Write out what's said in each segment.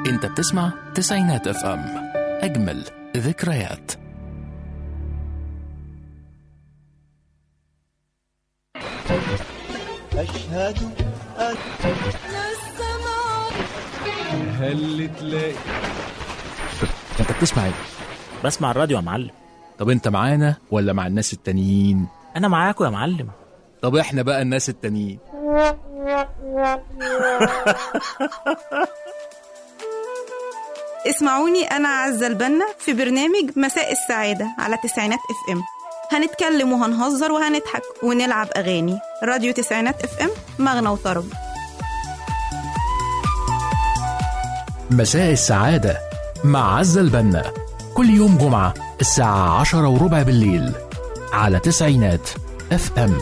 انت بتسمع تسعينات اف ام اجمل ذكريات أشهد أن هل تلاقي انت بتسمع ايه بسمع الراديو يا معلم طب انت معانا ولا مع الناس التانيين انا معاكم يا معلم طب احنا بقى الناس التانيين اسمعوني أنا عزة البنا في برنامج مساء السعادة على تسعينات اف ام هنتكلم وهنهزر وهنضحك ونلعب أغاني راديو تسعينات اف ام مغنى وطرب مساء السعادة مع عزة البنا كل يوم جمعة الساعة عشرة وربع بالليل على تسعينات اف ام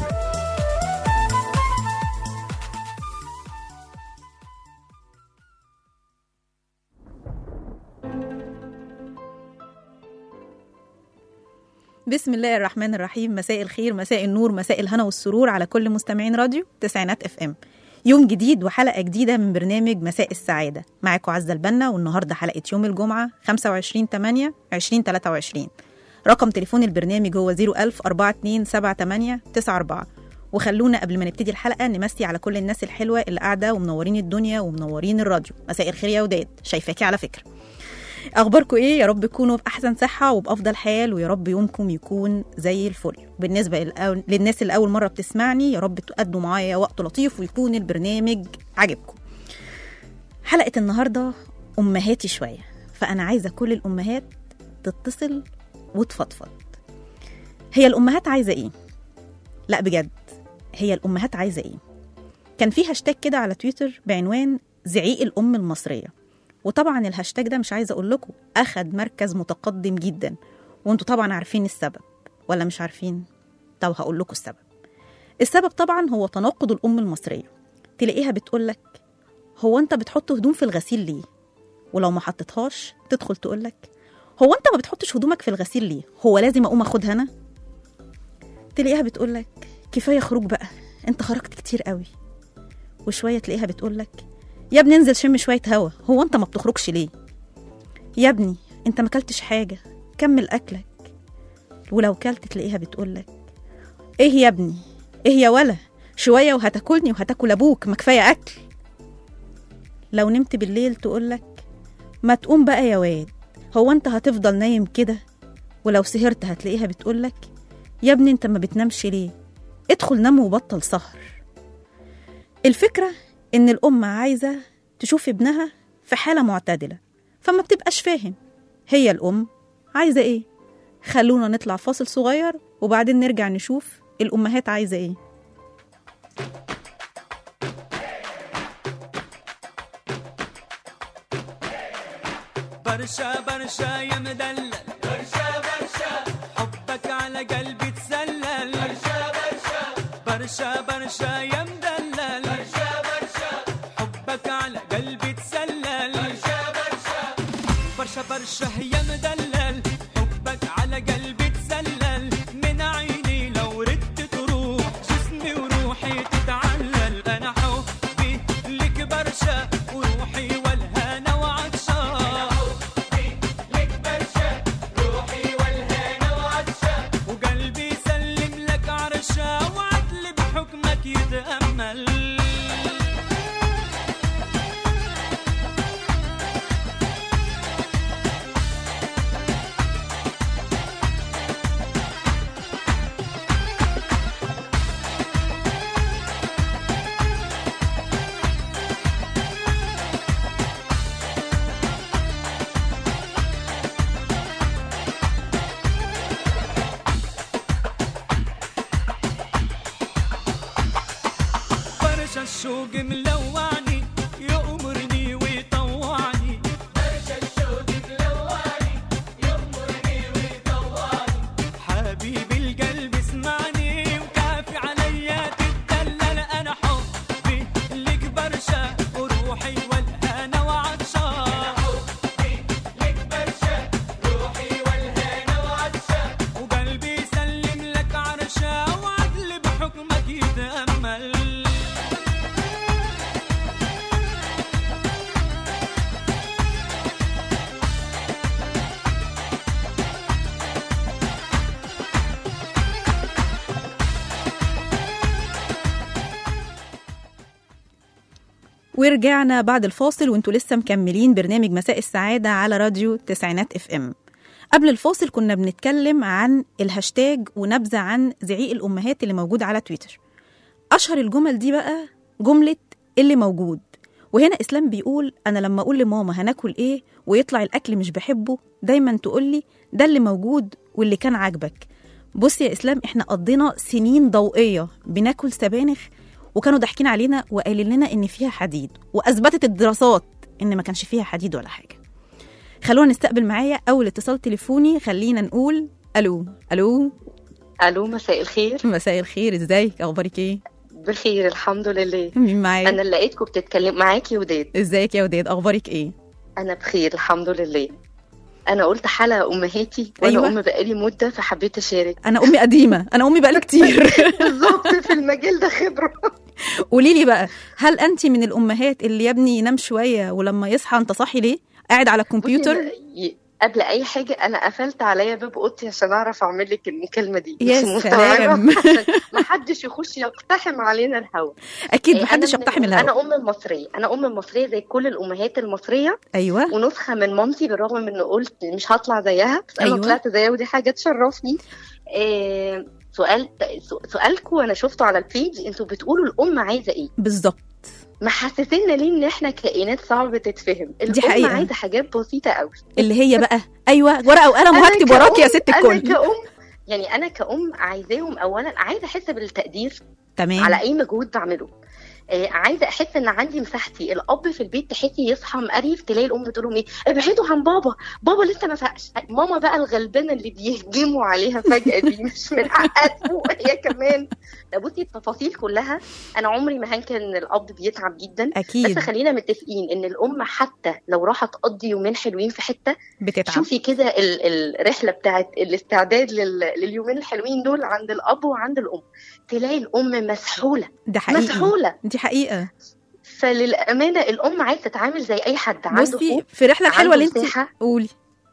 بسم الله الرحمن الرحيم مساء الخير مساء النور مساء الهنا والسرور على كل مستمعين راديو تسعينات اف ام يوم جديد وحلقة جديدة من برنامج مساء السعادة معاكم عزة البنا والنهاردة حلقة يوم الجمعة 25 8 2023 رقم تليفون البرنامج هو 01000 4278 94 وخلونا قبل ما نبتدي الحلقة نمسي على كل الناس الحلوة اللي قاعدة ومنورين الدنيا ومنورين الراديو مساء الخير يا وداد شايفاكي على فكرة اخباركم ايه يا رب تكونوا باحسن صحه وبافضل حال ويا رب يومكم يكون زي الفل بالنسبه للأول... للناس اللي اول مره بتسمعني يا رب تقضوا معايا وقت لطيف ويكون البرنامج عاجبكم حلقه النهارده امهاتي شويه فانا عايزه كل الامهات تتصل وتفضفض هي الامهات عايزه ايه لا بجد هي الامهات عايزه ايه كان في هاشتاج كده على تويتر بعنوان زعيق الام المصريه وطبعا الهاشتاج ده مش عايزه اقول لكم اخد مركز متقدم جدا وانتوا طبعا عارفين السبب ولا مش عارفين طب هقول لكم السبب السبب طبعا هو تناقض الام المصريه تلاقيها بتقول لك هو انت بتحط هدوم في الغسيل ليه ولو ما حطيتهاش تدخل تقول لك هو انت ما بتحطش هدومك في الغسيل ليه هو لازم اقوم اخدها انا تلاقيها بتقول لك كفايه خروج بقى انت خرجت كتير قوي وشويه تلاقيها بتقول لك يا ابني انزل شم شويه هوا هو انت ما بتخرجش ليه يا ابني انت ما اكلتش حاجه كمل اكلك ولو كلت تلاقيها بتقولك ايه يا ابني ايه يا ولا شويه وهتاكلني وهتاكل ابوك ما كفايه اكل لو نمت بالليل تقولك ما تقوم بقى يا واد هو انت هتفضل نايم كده ولو سهرت هتلاقيها بتقولك يا ابني انت ما بتنامش ليه ادخل نام وبطل سهر الفكره إن الأم عايزة تشوف ابنها في حالة معتدلة فما بتبقاش فاهم هي الأم عايزة إيه خلونا نطلع فاصل صغير وبعدين نرجع نشوف الأمهات عايزة إيه برشا برشا يا مدلل برشا برشا حبك على قلبي تسلل برشا برشا برشا برشا يا مدلل برشا برشا حبك على قلبي تسلل برشا برشا برشا برشا يا مدلل حبك على قلبي تسلل من عيني لو ردت تروح جسمي وروحي تتعلل انا حبي لك برشا وروحي والهنا وعطشان وقلبي يسلم لك عرشا وعدل بحكمك يتأمل برشا الشوق ملوعني يأمرني ويطوعني برشا الشوق ملوعني يأمرني ويطوعني حبيبي القلب اسمعني وكافي عليا تتدلل انا حبي لك برشا وروحي والهنا وعطشان وقلبي يسلم لك عرشا وعدل بحكمك يتأمل ورجعنا بعد الفاصل وانتوا لسه مكملين برنامج مساء السعادة على راديو تسعينات اف ام قبل الفاصل كنا بنتكلم عن الهاشتاج ونبذة عن زعيق الأمهات اللي موجود على تويتر أشهر الجمل دي بقى جملة اللي موجود وهنا إسلام بيقول أنا لما أقول لماما هناكل إيه ويطلع الأكل مش بحبه دايما تقولي ده اللي موجود واللي كان عاجبك بص يا إسلام إحنا قضينا سنين ضوئية بناكل سبانخ وكانوا ضاحكين علينا وقايلين لنا إن فيها حديد وأثبتت الدراسات إن ما كانش فيها حديد ولا حاجة خلونا نستقبل معايا أول اتصال تليفوني خلينا نقول ألو ألو الو مساء الخير مساء الخير ازيك اخبارك ايه بخير الحمد لله مين معايا انا لقيتكم بتتكلم معاكي وداد ازيك يا وداد اخبارك ايه انا بخير الحمد لله انا قلت حلقه امهاتي وانا أيوة. ام بقالي مده فحبيت اشارك انا امي قديمه انا امي بقالي كتير بالظبط في المجال ده خبره قولي لي بقى هل انت من الامهات اللي يا ابني ينام شويه ولما يصحى انت صاحي ليه قاعد على الكمبيوتر بصي، قبل اي حاجه انا قفلت عليا باب اوضتي عشان اعرف اعمل لك المكالمه دي يا مش مستوعبة سلام. عشان ما حدش يخش يقتحم علينا الهوا اكيد إيه، محدش أنا من- يقتحم الهوا انا ام مصريه انا ام مصريه زي كل الامهات المصريه ايوه ونسخه من مامتي بالرغم من انه قلت مش هطلع زيها بس انا أيوة. طلعت زيها ودي حاجه تشرفني إيه سؤال سؤالكم انا شفته على البيج انتوا بتقولوا الام عايزه ايه بالظبط محسسنا ليه ان احنا كائنات صعب تتفهم الام حقيقة. عايزه حاجات بسيطه قوي اللي هي بقى ايوه ورقه وقلم أنا وهكتب وراكي يا كأم- ست انا الكل كأم يعني انا كأم عايزاهم اولا عايزه احس بالتقدير تمام على اي مجهود بعمله آه عايزه احس ان عندي مساحتي الاب في البيت تحسي يصحى مقريف تلاقي الام بتقول لهم ايه ابعدوا عن بابا بابا لسه ما فاقش ماما بقى الغلبانه اللي بيهجموا عليها فجاه دي مش من حقها تفوق هي كمان ده بصي التفاصيل كلها انا عمري ما هنكر ان الاب بيتعب جدا بس اكيد خلينا متفقين ان الام حتى لو راحت تقضي يومين حلوين في حته بتتعب شوفي كده ال- الرحله بتاعت الاستعداد لل- لليومين الحلوين دول عند الاب وعند الام تلاقي الام مسحوله ده حقيقي مسحوله دي حقيقه فللامانه الام عايزه تتعامل زي اي حد عنده بصي خوف في الرحله الحلوه اللي انت مساحه قولي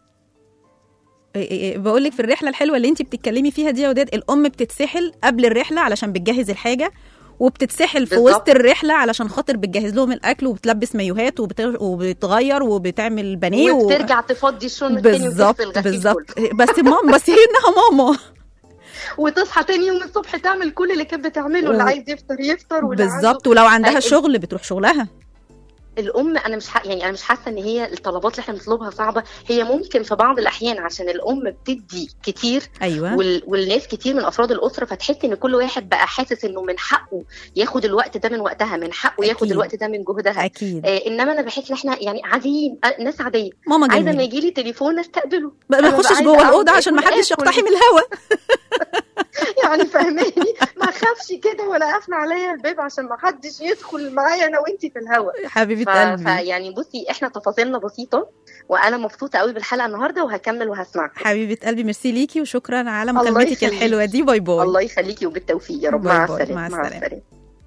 بقول لك في الرحله الحلوه اللي انت بتتكلمي فيها دي يا وداد الام بتتسحل قبل الرحله علشان بتجهز الحاجه وبتتسحل في بالظبط. وسط الرحله علشان خاطر بتجهز لهم الاكل وبتلبس مايوهات وبت- وبتغير وبتعمل بانيه و... وبترجع تفضي الشنط تاني بالظبط وتغسل الغسيل بالظبط كله. بس ماما بس هي انها ماما وتصحى تاني يوم الصبح تعمل كل اللي كانت بتعمله اللي و- عايز يفطر يفطر واللي عنده- بالظبط ولو عندها ال- شغل بتروح شغلها الام انا مش ح... يعني انا مش حاسه ان هي الطلبات اللي احنا بنطلبها صعبه هي ممكن في بعض الاحيان عشان الام بتدي كتير ايوه وال... والناس كتير من افراد الاسره فتحس ان كل واحد بقى حاسس انه من حقه ياخد الوقت ده من وقتها من حقه ياخد أكيد. الوقت ده من جهدها اكيد آه انما انا بحس ان احنا يعني عاديين آه ناس عاديه ماما عايزه ما جميله يجي لي تليفون استقبله ما أنا ما ببقى اخشش عايزة جوه أقعد الاوضه عشان ما آكل، حدش آكل. يقتحم الهوا يعني فاهماني ما اخافش كده ولا قافله عليا الباب عشان ما حدش يدخل معايا انا وانتي في الهوا ف... حبيبه قلبي فيعني بصي احنا تفاصيلنا بسيطه وانا مبسوطه قوي بالحلقه النهارده وهكمل وهسمعك حبيبه قلبي ميرسي ليكي وشكرا على الله مكالمتك يخليك. الحلوه دي باي باي الله يخليكي وبالتوفيق يا رب باي مع باي. السلامه مع مع السلامة. السلامه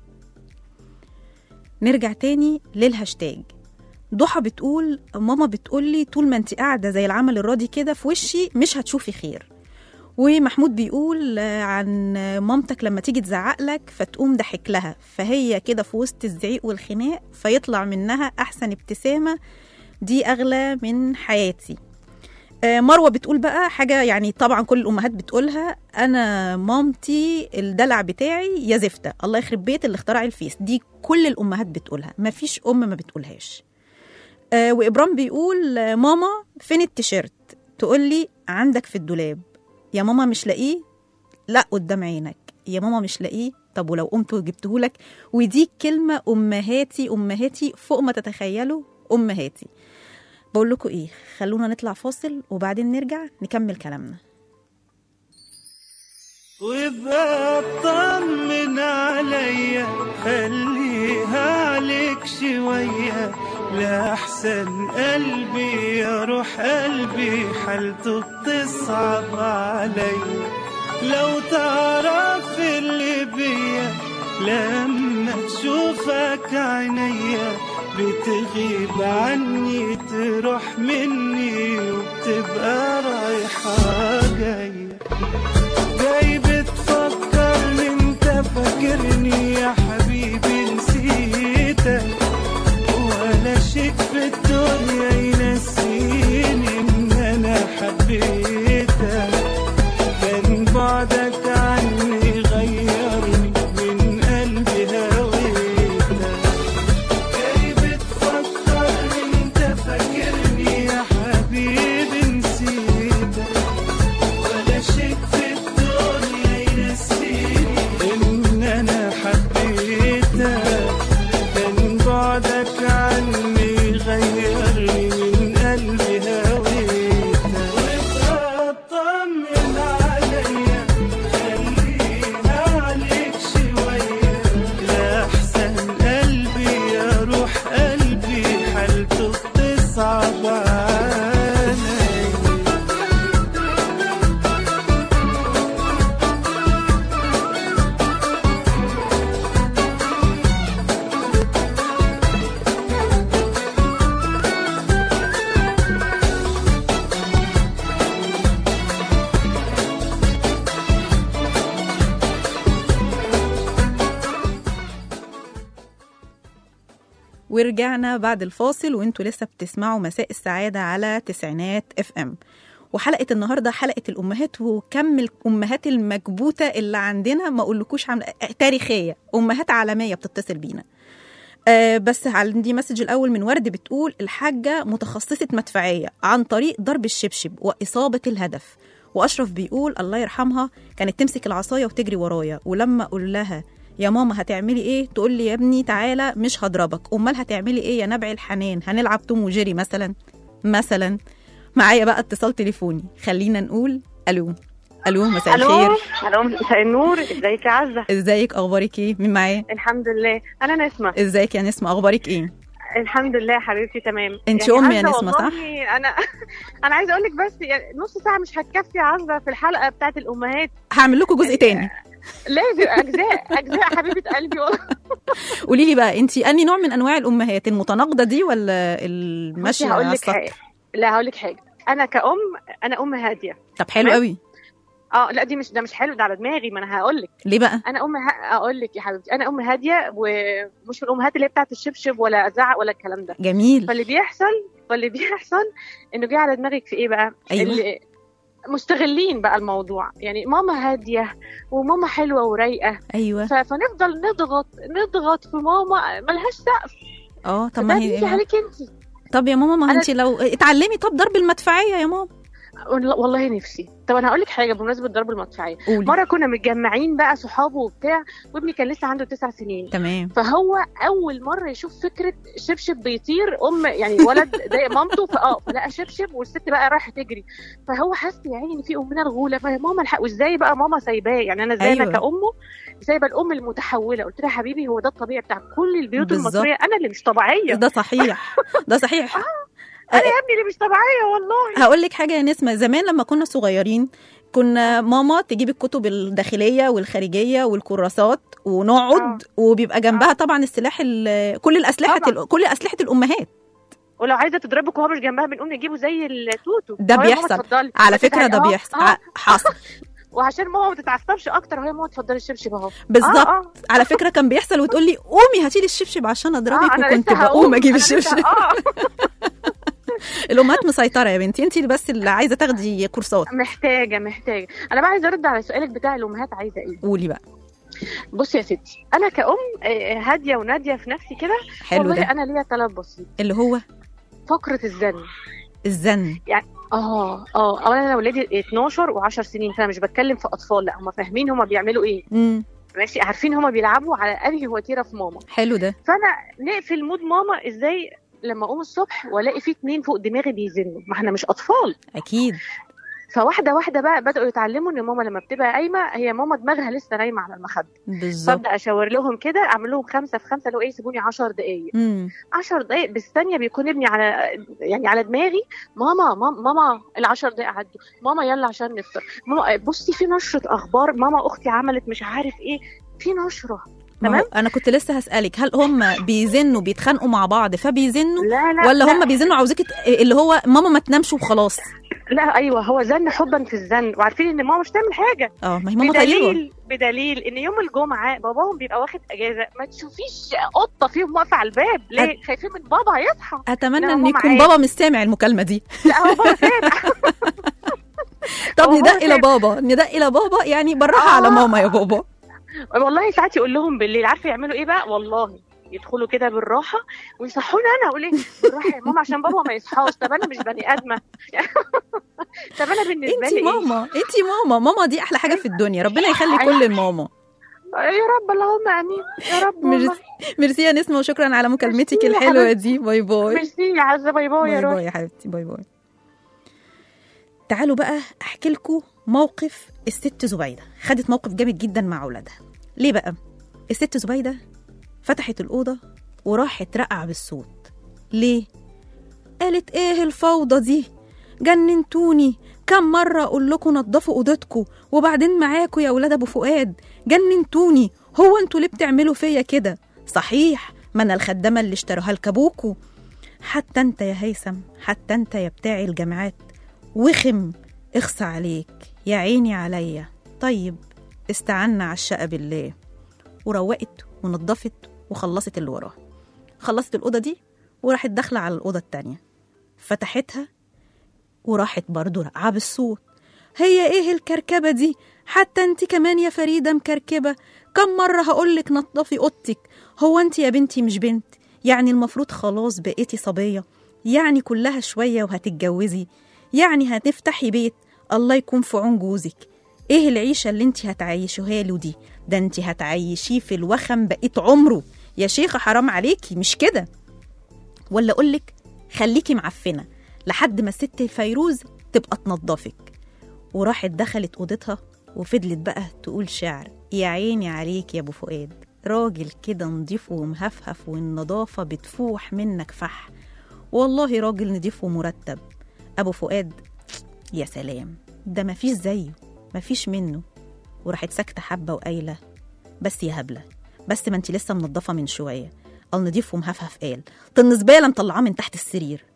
نرجع تاني للهاشتاج ضحى بتقول ماما بتقولي طول ما انت قاعده زي العمل الراضي كده في وشي مش هتشوفي خير ومحمود بيقول آه، عن مامتك لما تيجي تزعق لك فتقوم ضحك لها فهي كده في وسط الزعيق والخناق فيطلع منها احسن ابتسامه دي اغلى من حياتي آه، مروه بتقول بقى حاجه يعني طبعا كل الامهات بتقولها انا مامتي الدلع بتاعي يا زفته الله يخرب بيت اللي اخترع الفيس دي كل الامهات بتقولها مفيش ام ما بتقولهاش آه وابرام بيقول آه، ماما فين التيشيرت تقول لي عندك في الدولاب يا ماما مش لاقيه لا قدام عينك يا ماما مش لاقيه طب ولو قمت وجبتهولك ودي كلمه امهاتي امهاتي فوق ما تتخيلوا امهاتي بقول لكم ايه خلونا نطلع فاصل وبعدين نرجع نكمل كلامنا وابقى اطمن عليا خليها عليك شوية لأحسن قلبي يا روح قلبي حالته بتصعب عليا لو تعرف اللي بيا لما تشوفك عينيا بتغيب عني تروح مني وبتبقى رايحة جاية جاي بتفكرني انت فاكرني يا حبيبي نسيتك ورجعنا بعد الفاصل وانتوا لسه بتسمعوا مساء السعادة على تسعينات اف ام وحلقة النهاردة حلقة الأمهات وكم الأمهات المكبوتة اللي عندنا ما أقولكوش عاملة تاريخية أمهات عالمية بتتصل بينا آه بس عندي مسج الأول من ورد بتقول الحاجة متخصصة مدفعية عن طريق ضرب الشبشب وإصابة الهدف وأشرف بيقول الله يرحمها كانت تمسك العصاية وتجري ورايا ولما أقول لها يا ماما هتعملي ايه تقول لي يا ابني تعالى مش هضربك امال هتعملي ايه يا نبع الحنان هنلعب توم وجيري مثلا مثلا معايا بقى اتصال تليفوني خلينا نقول الو الو مساء الخير الو مساء النور ازيك يا عزه ازيك اخبارك ايه مين معايا الحمد لله انا نسمه ازيك يا نسمه اخبارك ايه الحمد لله حبيبتي تمام انت يعني أم يا عزة نسمة، صح؟ والله انا انا عايزه اقول لك بس يعني نص ساعه مش هتكفي يا عزه في الحلقه بتاعت الامهات هعمل لكم جزء تاني لازم اجزاء اجزاء حبيبه قلبي والله قولي لي بقى انت انهي نوع من انواع الامهات المتناقضه دي ولا بصي الماشيه هقول على لك حاجه السطح لا هقول لك حاجه انا كأم انا ام هاديه طب حلو تمام. قوي اه لا دي مش ده مش حلو ده على دماغي ما انا هقول لك ليه بقى انا ام ه... اقول لك يا حبيبتي انا ام هاديه ومش من الامهات اللي هي بتاعت الشبشب ولا ازعق ولا الكلام ده جميل فاللي بيحصل فاللي بيحصل انه جه على دماغك في ايه بقى؟ أيوة. اللي مستغلين بقى الموضوع يعني ماما هاديه وماما حلوه ورايقه ايوه ف- فنفضل نضغط نضغط في ماما ملهاش سقف اه طب طب ما ما تيجي هي عليك انت طب يا ماما ما أنا- انت لو اتعلمي طب ضرب المدفعيه يا ماما والله نفسي طب انا هقول لك حاجه بمناسبه ضرب المدفعيه قولي مره كنا متجمعين بقى صحابه وبتاع وابني كان لسه عنده تسع سنين تمام فهو اول مره يشوف فكره شبشب بيطير ام يعني ولد ضايق مامته فاه فلقى شبشب والست بقى رايحه تجري فهو حس يا عيني ان في امنا الغوله فيا ماما الحق وازاي بقى ماما سايباه يعني انا ازاي أيوة. انا كامه سايبه الام المتحوله قلت لها يا حبيبي هو ده الطبيعي بتاع كل البيوت بالظبط. المصريه انا اللي مش طبيعيه ده صحيح ده صحيح انا يا ابني اللي مش طبيعيه والله هقول لك حاجه يا نسمه زمان لما كنا صغيرين كنا ماما تجيب الكتب الداخليه والخارجيه والكراسات ونقعد وبيبقى جنبها طبعا السلاح ال- كل الاسلحه طبعاً. ال- كل اسلحه الامهات ولو عايزه تضربك وهو مش جنبها بنقوم نجيبه زي التوتو ده هو يا ماما بيحصل. اتفضلي. على بس فكره ده تعالي- آه، بيحصل آه. ع- حصل وعشان ماما ما تتعصبش اكتر وهي ماما اتفضلي الشبشب اهو بالظبط آه، آه. على فكره كان بيحصل وتقول لي قومي هاتي لي الشبشب عشان اضربك آه، أنا وكنت لسه بقوم هقوم. اجيب أنا لسه- الشبشب اه الامهات مسيطره يا بنتي انت اللي بس اللي عايزه تاخدي كورسات محتاجه محتاجه انا بقى عايزه ارد على سؤالك بتاع الامهات عايزه ايه قولي بقى بصي يا ستي انا كأم آه، هاديه وناديه في نفسي كده حلو والله ده انا ليا طلب بسيط اللي هو فقره الزن الزن اه اه اولا انا ولادي 12 و10 سنين فانا مش بتكلم في اطفال لا هم فاهمين هم بيعملوا ايه امم ماشي عارفين هم بيلعبوا على انهي وتيره في ماما حلو ده فانا نقفل مود ماما ازاي لما اقوم الصبح والاقي في اتنين فوق دماغي بيزنوا ما احنا مش اطفال اكيد فواحده واحده بقى بداوا يتعلموا ان ماما لما بتبقى قايمه هي ماما دماغها لسه نايمه على المخده بالظبط فابدا اشاور لهم كده اعمل لهم خمسه في خمسه اللي هو ايه سيبوني 10 دقائق امم 10 دقائق بالثانيه بيكون ابني على يعني على دماغي ماما ماما, ماما ال 10 دقائق عدوا ماما يلا عشان نفطر ماما بصي في نشره اخبار ماما اختي عملت مش عارف ايه في نشره ما تمام. هو انا كنت لسه هسالك هل هم بيزنوا بيتخانقوا مع بعض فبيزنوا لا لا ولا لا هم بيزنوا عاوزاك ت- اللي هو ماما ما تنامش وخلاص لا ايوه هو زن حبا في الزن وعارفين ان ماما مش تعمل حاجه اه ما هي ماما طيبه بدليل بدليل ان يوم الجمعه باباهم بيبقى واخد اجازه ما تشوفيش قطه فيهم واقفه على الباب ليه خايفين من بابا هيصحى اتمنى لا، ان ماما يكون عادي. بابا مش سامع المكالمه دي لا هو بابا سامع طب هو ندق الى سامع. بابا ندق الى بابا يعني بالراحه آه. على ماما يا بابا والله ساعات يقول لهم بالليل عارفه يعملوا ايه بقى والله يدخلوا كده بالراحه ويصحوني انا اقول ايه بالراحه يا ماما عشان بابا ما يصحاش طب انا مش بني ادمه طب انا بالنسبه انت لي إيه؟ ماما انت ماما ماما دي احلى حاجه في الدنيا ربنا يخلي كل الماما يا رب اللهم امين يا رب والله. ميرسي ميرسي يا نسمه وشكرا على مكالمتك ميرسي يا الحلوه حبيبتي. دي باي باي ميرسي يا عزه باي باي يا باي روحي باي يا حبيبتي باي باي تعالوا بقى احكي لكم موقف الست زبيده خدت موقف جامد جدا مع اولادها ليه بقى الست زبيده فتحت الاوضه وراحت رقع بالصوت ليه قالت ايه الفوضى دي جننتوني كم مرة أقول لكم نضفوا أوضتكم وبعدين معاكوا يا ولاد أبو فؤاد جننتوني هو انتوا ليه بتعملوا فيا كده صحيح ما أنا الخدامة اللي اشتروها لكابوكوا حتى انت يا هيثم حتى انت يا بتاعي الجامعات وخم اخصى عليك يا عيني عليا طيب استعنا على الشقة بالله وروقت ونضفت وخلصت اللي وراها خلصت الأوضة دي وراحت داخلة على الأوضة التانية فتحتها وراحت برضو راقعة بالصوت هي ايه الكركبة دي حتى انت كمان يا فريدة مكركبة كم مرة هقولك نظفي اوضتك هو انت يا بنتي مش بنت يعني المفروض خلاص بقيتي صبية يعني كلها شوية وهتتجوزي يعني هتفتحي بيت الله يكون في عون جوزك ايه العيشة اللي انت هتعيشوها له دي ده انت هتعيشيه في الوخم بقيت عمره يا شيخة حرام عليكي مش كده ولا اقولك خليكي معفنة لحد ما الست فيروز تبقى تنضفك وراحت دخلت اوضتها وفضلت بقى تقول شعر يا عيني عليك يا ابو فؤاد راجل كده نضيف ومهفهف والنظافة بتفوح منك فح والله راجل نضيف ومرتب ابو فؤاد يا سلام ده مفيش زيه مفيش منه وراحت ساكتة حبة وقايلة بس يا هبلة بس ما انت لسه منضفة من شوية قال نضيف ومهفهف قال طن زبالة مطلعاه من تحت السرير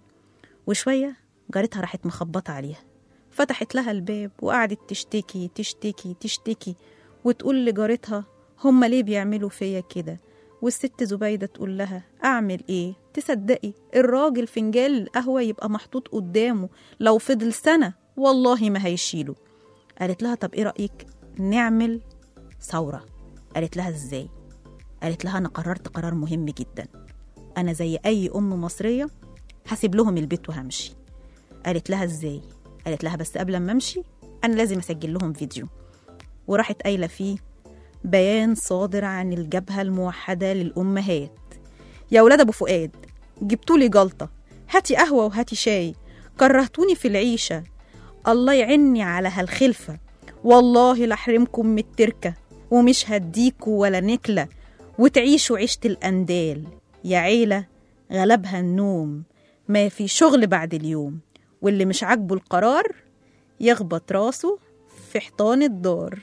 وشوية جارتها راحت مخبطة عليها فتحت لها الباب وقعدت تشتكي تشتكي تشتكي وتقول لجارتها هما ليه بيعملوا فيا كده والست زبيدة تقول لها أعمل إيه؟ تصدقي الراجل فنجان القهوة يبقى محطوط قدامه لو فضل سنة والله ما هيشيله قالت لها طب إيه رأيك نعمل ثورة قالت لها إزاي؟ قالت لها أنا قررت قرار مهم جدا أنا زي أي أم مصرية هسيب لهم البيت وهمشي قالت لها إزاي؟ قالت لها بس قبل ما أمشي أنا لازم أسجل لهم فيديو وراحت قايلة فيه بيان صادر عن الجبهة الموحدة للأمهات يا ولاد أبو فؤاد جبتولي جلطة هاتي قهوة وهاتي شاي كرهتوني في العيشة الله يعني على هالخلفة والله لحرمكم من التركة ومش هديكوا ولا نكلة وتعيشوا عيشة الأندال يا عيلة غلبها النوم ما في شغل بعد اليوم واللي مش عاجبه القرار يخبط راسه في حيطان الدار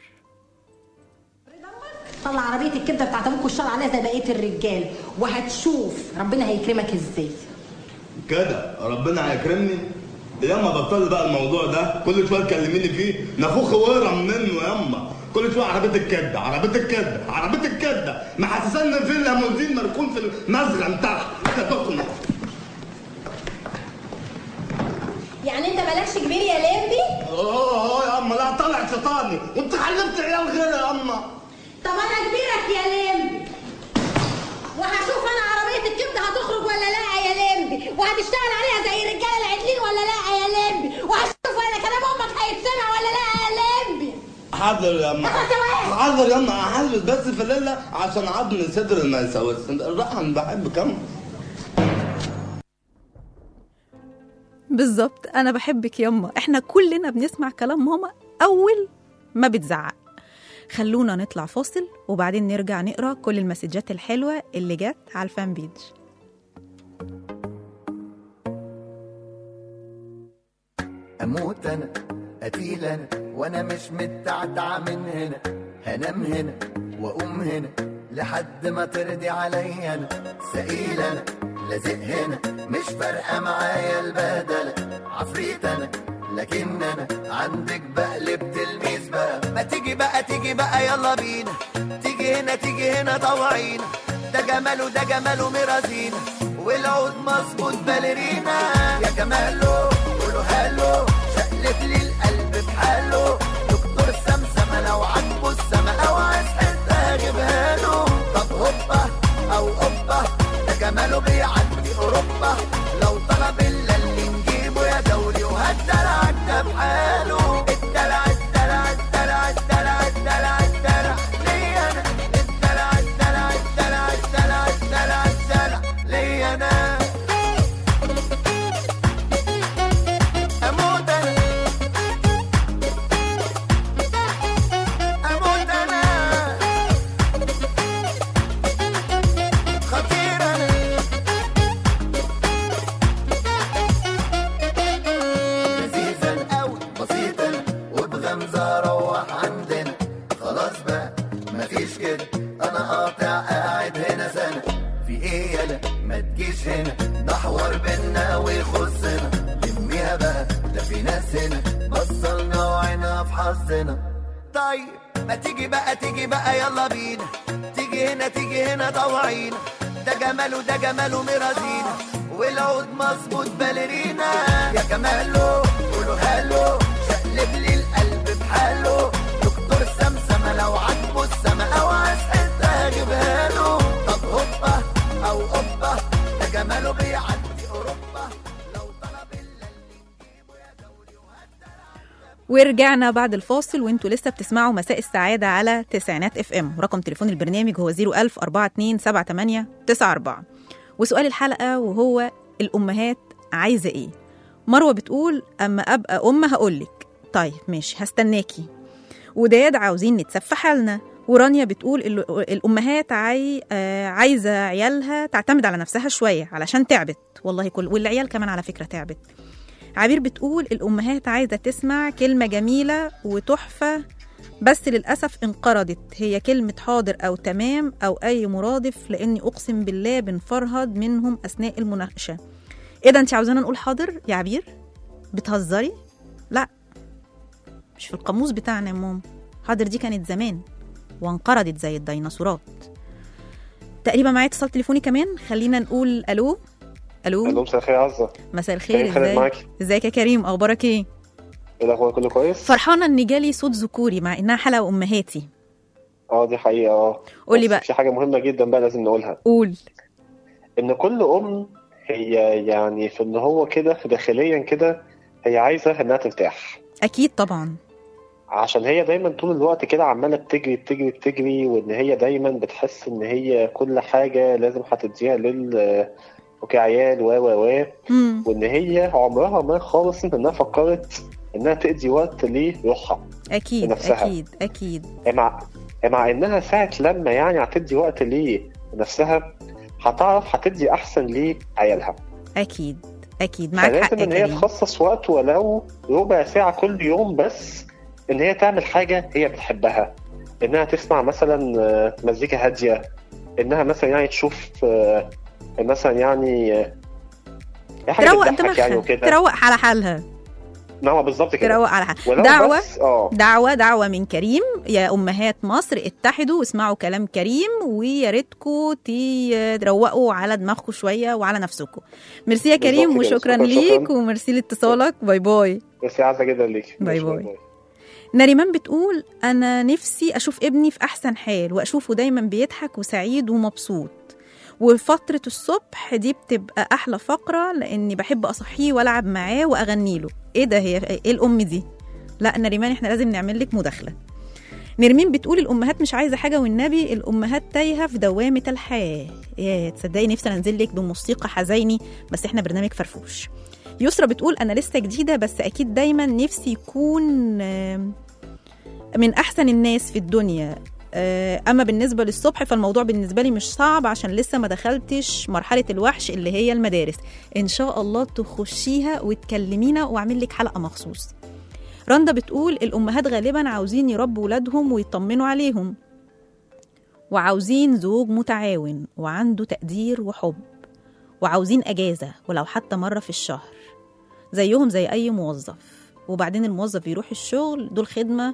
طلع عربيه الكبده بتاعت ابوك والشر عليها زي بقيه الرجال وهتشوف ربنا هيكرمك ازاي كده ربنا هيكرمني ياما بطل بقى الموضوع ده كل شويه تكلميني فيه نفوخ ورم منه ياما كل شويه عربيه الكبده عربيه الكبده عربيه الكبده محسسنا في الليموزين مركون في المزغن تحت انت تخنق يعني انت مالكش كبير يا لمبي اه اه ياما لا طلع شيطاني وانت خلفت عيال غير ياما طب انا كبيرك يا لمبي وهشوف انا عربيه الكبده هتخرج ولا لا يا لمبي وهتشتغل عليها زي الرجاله العدلين ولا لا يا لمبي وهشوف انا كلام امك هيتسمع ولا لا يا لمبي حاضر ياما اخلص يا واد. حاضر ياما هحلل بس في الليله عشان عظم صدر ما يسوس الراحه انا بحب كم بالظبط انا بحبك يما احنا كلنا بنسمع كلام ماما اول ما بتزعق خلونا نطلع فاصل وبعدين نرجع نقرا كل المسجات الحلوه اللي جت على الفان بيج اموت انا قتيل انا وانا مش متعتع من هنا هنام هنا واقوم هنا لحد ما ترضي عليا انا سئيل انا لازق هنا مش فارقه معايا البهدله عفريت انا لكن انا عندك بقلب تلميذ بقى ما تيجي بقى تيجي بقى يلا بينا تيجي هنا تيجي هنا طوعينا ده جماله ده جماله مرازينا والعود مظبوط باليرينا يا جماله قولوا هالو شقلب لي القلب بحاله دكتور سمسمة لو عجبه السما او عايز حتة اجيبها له طب هوبا او اوبا ده جماله بيعدي اوروبا لو طلب الا اللي نجيبه يا دولي وهالدلع ده بحاله الدلع الدلع الدلع الدلع الدلع الدلع ليا انا الدلع الدلع الدلع الدلع الدلع الدلع ليا انا اموت انا اموت انا خطير انا لذيذة أوي بسيطة وبغمزة روح عندنا خلاص بقى مفيش كده أنا قاطع قاعد هنا سنة في إيه يالا ما تجيش هنا ده حوار بينا ويخصنا لميها بقى ده في ناس هنا بصلنا وعينا في حظنا طيب ما تيجي بقى تيجي بقى يلا بينا تيجي هنا تيجي هنا طوعينا ده جماله ده جماله مرازينا والعود مظبوط باليرينا يا جماله قولوا هالو شقلب لي القلب بحاله دكتور سمسمة لو عجبه السما او عايز حتة هجيبها له طب هوبا او اوبا ده جماله بيعدي اوروبا لو طلب ورجعنا بعد الفاصل وانتوا لسه بتسمعوا مساء السعادة على تسعينات اف ام رقم تليفون البرنامج هو 01000 4278 94 وسؤال الحلقة وهو الأمهات عايزة ايه مروة بتقول أما أبقى أم هقولك طيب ماشي هستناكي وداد عاوزين نتسفى حالنا ورانيا بتقول ال- الأمهات عاي... آه، عايزة عيالها تعتمد على نفسها شوية علشان تعبت والله كل والعيال كمان على فكرة تعبت عبير بتقول الأمهات عايزة تسمع كلمة جميلة وتحفة بس للأسف انقرضت هي كلمة حاضر أو تمام أو أي مرادف لأني أقسم بالله بنفرهد منهم أثناء المناقشة إيه ده أنت عاوزانا نقول حاضر يا عبير بتهزري لا مش في القاموس بتاعنا يا ماما حاضر دي كانت زمان وانقرضت زي الديناصورات تقريبا معايا اتصال تليفوني كمان خلينا نقول الو الو الو مساء الخير يا عزه مساء الخير كريم خالد ازيك معاكي. ازيك يا كريم اخبارك ايه ايه الاخبار كله كويس فرحانه ان جالي صوت ذكوري مع انها حلقه امهاتي اه دي حقيقه اه قولي بس بقى. في حاجه مهمه جدا بقى لازم نقولها قول ان كل ام هي يعني في ان هو كده داخليا كده هي عايزه انها ترتاح اكيد طبعا عشان هي دايما طول الوقت كده عماله بتجري بتجري بتجري وان هي دايما بتحس ان هي كل حاجه لازم هتديها لل وكعيال و و و مم. وان هي عمرها ما خالص انها فكرت انها تقضي وقت لروحها اكيد لنفسها. اكيد اكيد مع مع انها ساعة لما يعني هتدي وقت لنفسها هتعرف هتدي احسن لعيالها اكيد اكيد معاك حق فلازم يا ان هي كريم تخصص وقت ولو ربع ساعة كل يوم بس ان هي تعمل حاجة هي بتحبها انها تسمع مثلا آه، مزيكا هادية انها مثلا يعني تشوف آه، مثلا يعني آه، حاجة تروق بتضحك يعني دماغها وكده تروق على حالها نعم بالظبط كده تروق على حالها ولو دعوه بس اه دعوة دعوة من كريم يا أمهات مصر اتحدوا واسمعوا كلام كريم ويا ريتكم تروقوا على دماغكم شوية وعلى نفسكم ميرسي يا بالظبط كريم كده. وشكرا شكراً، ليك شكراً. وميرسي لاتصالك باي باي بس عايزة جدا ليك باي ماشي، باي. نريمان بتقول أنا نفسي أشوف ابني في أحسن حال وأشوفه دايما بيضحك وسعيد ومبسوط وفترة الصبح دي بتبقى أحلى فقرة لأني بحب أصحيه وألعب معاه وأغني له إيه ده هي إيه الأم دي؟ لا نريمان إحنا لازم نعمل لك مداخلة نرمين بتقول الأمهات مش عايزة حاجة والنبي الأمهات تايهة في دوامة الحياة يا تصدقي نفسي أنزل لك بموسيقى حزيني بس إحنا برنامج فرفوش يسرا بتقول أنا لسه جديدة بس أكيد دايما نفسي يكون آم، من أحسن الناس في الدنيا آه، أما بالنسبة للصبح فالموضوع بالنسبة لي مش صعب عشان لسه ما دخلتش مرحلة الوحش اللي هي المدارس إن شاء الله تخشيها وتكلمينا وأعمل لك حلقة مخصوص رندا بتقول الأمهات غالبا عاوزين يربوا ولادهم ويطمنوا عليهم وعاوزين زوج متعاون وعنده تقدير وحب وعاوزين أجازة ولو حتى مرة في الشهر زيهم زي أي موظف وبعدين الموظف يروح الشغل دول خدمة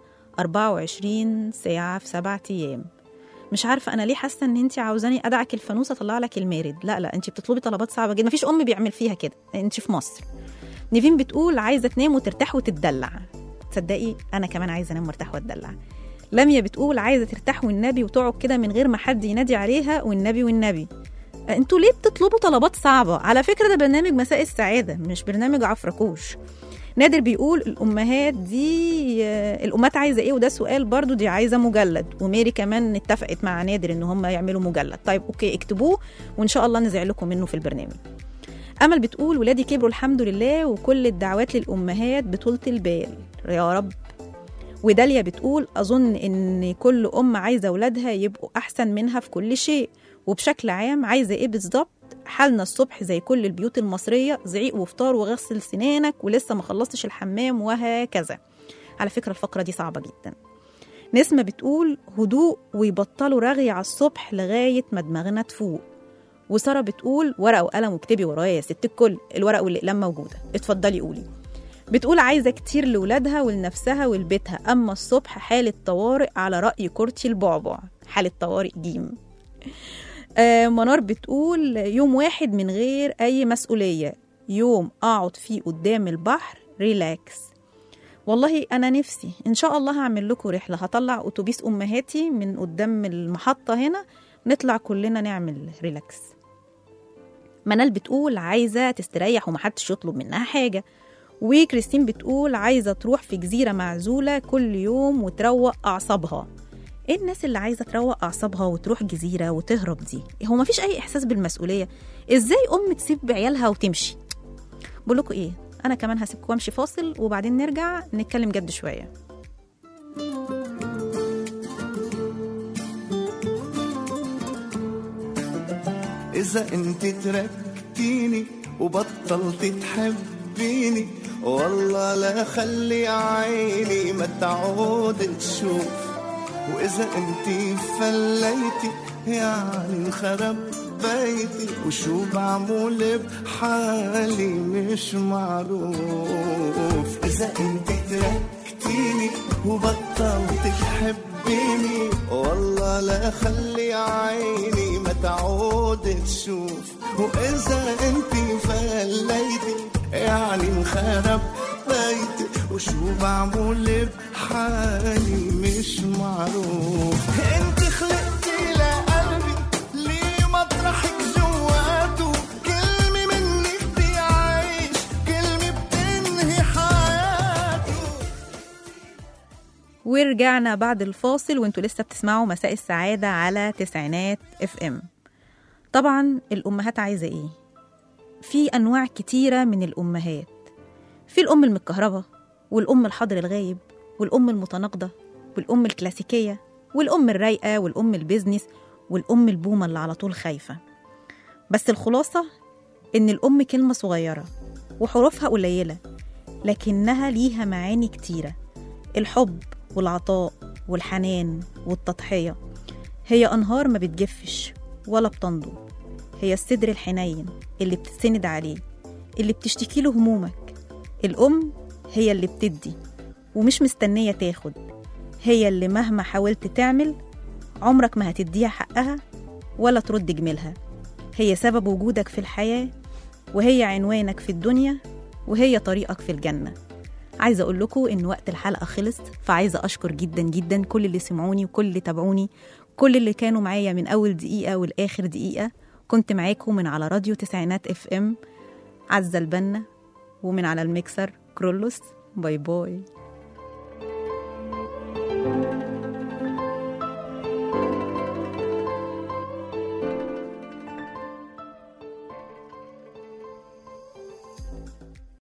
24 ساعة في سبعة أيام مش عارفة أنا ليه حاسة إن أنت عاوزاني أدعك الفانوس أطلع لك المارد لا لا أنت بتطلبي طلبات صعبة جدا مفيش أم بيعمل فيها كده أنت في مصر نيفين بتقول عايزة تنام وترتاح وتتدلع تصدقي أنا كمان عايزة أنام وارتاح واتدلع لميا بتقول عايزة ترتاح والنبي وتقعد كده من غير ما حد ينادي عليها والنبي والنبي انتوا ليه بتطلبوا طلبات صعبة؟ على فكرة ده برنامج مساء السعادة مش برنامج عفركوش نادر بيقول الأمهات دي الأمهات عايزة إيه وده سؤال برضو دي عايزة مجلد وميري كمان اتفقت مع نادر إن هم يعملوا مجلد طيب أوكي اكتبوه وإن شاء الله نزع لكم منه في البرنامج أمل بتقول ولادي كبروا الحمد لله وكل الدعوات للأمهات بطولة البال يا رب وداليا بتقول أظن إن كل أم عايزة ولادها يبقوا أحسن منها في كل شيء وبشكل عام عايزة إيه بالظبط حالنا الصبح زي كل البيوت المصرية زعيق وفطار وغسل سنانك ولسه ما خلصتش الحمام وهكذا على فكرة الفقرة دي صعبة جدا نسمة بتقول هدوء ويبطلوا رغي على الصبح لغاية ما دماغنا تفوق وسارة بتقول ورقة وقلم واكتبي ورايا يا ست الكل الورق والأقلام موجودة اتفضلي قولي بتقول عايزة كتير لولادها ولنفسها ولبيتها أما الصبح حالة طوارئ على رأي كورتي البعبع حالة طوارئ جيم آه منار بتقول يوم واحد من غير أي مسؤولية يوم أقعد فيه قدام البحر ريلاكس والله أنا نفسي إن شاء الله هعمل لكم رحلة هطلع أتوبيس أمهاتي من قدام المحطة هنا نطلع كلنا نعمل ريلاكس منال بتقول عايزة تستريح ومحدش يطلب منها حاجة وكريستين بتقول عايزة تروح في جزيرة معزولة كل يوم وتروق أعصابها ايه الناس اللي عايزة تروق أعصابها وتروح جزيرة وتهرب دي هو مفيش أي إحساس بالمسؤولية إزاي أم تسيب عيالها وتمشي بقول لكم إيه أنا كمان هسيبكم وامشي فاصل وبعدين نرجع نتكلم جد شوية إذا أنت تركتيني وبطلت تحبيني والله لا خلي عيني ما تعود تشوف وإذا أنت فليتي يعني انخرب بيتي وشو بعمل بحالي مش معروف إذا أنت تركتيني وبطلت تحبيني والله لا خلي عيني ما تعود تشوف وإذا أنت فليتي يعني انخرب بيتي وشو بعمل بحالي مش معروف انت خلقتي لقلبي ليه مطرحك جواته كلمة منك بيعيش كلمة بتنهي حياته ورجعنا بعد الفاصل وانتوا لسه بتسمعوا مساء السعادة على تسعينات اف ام طبعا الأمهات عايزة ايه؟ في أنواع كتيرة من الأمهات في الأم المتكهربة والأم الحاضر الغايب والأم المتناقضة والأم الكلاسيكية والأم الرايقة والأم البيزنس والأم البومة اللي على طول خايفة بس الخلاصة إن الأم كلمة صغيرة وحروفها قليلة لكنها ليها معاني كتيرة الحب والعطاء والحنان والتضحية هي أنهار ما بتجفش ولا بتنضب هي الصدر الحنين اللي بتتسند عليه اللي بتشتكي له همومك الأم هي اللي بتدي ومش مستنية تاخد هي اللي مهما حاولت تعمل عمرك ما هتديها حقها ولا ترد جميلها هي سبب وجودك في الحياة وهي عنوانك في الدنيا وهي طريقك في الجنة عايزة أقول لكم إن وقت الحلقة خلص فعايزة أشكر جدا جدا كل اللي سمعوني وكل اللي تابعوني كل اللي كانوا معايا من أول دقيقة والآخر دقيقة كنت معاكم من على راديو تسعينات اف ام عزة البنا ومن على الميكسر كرولوس باي باي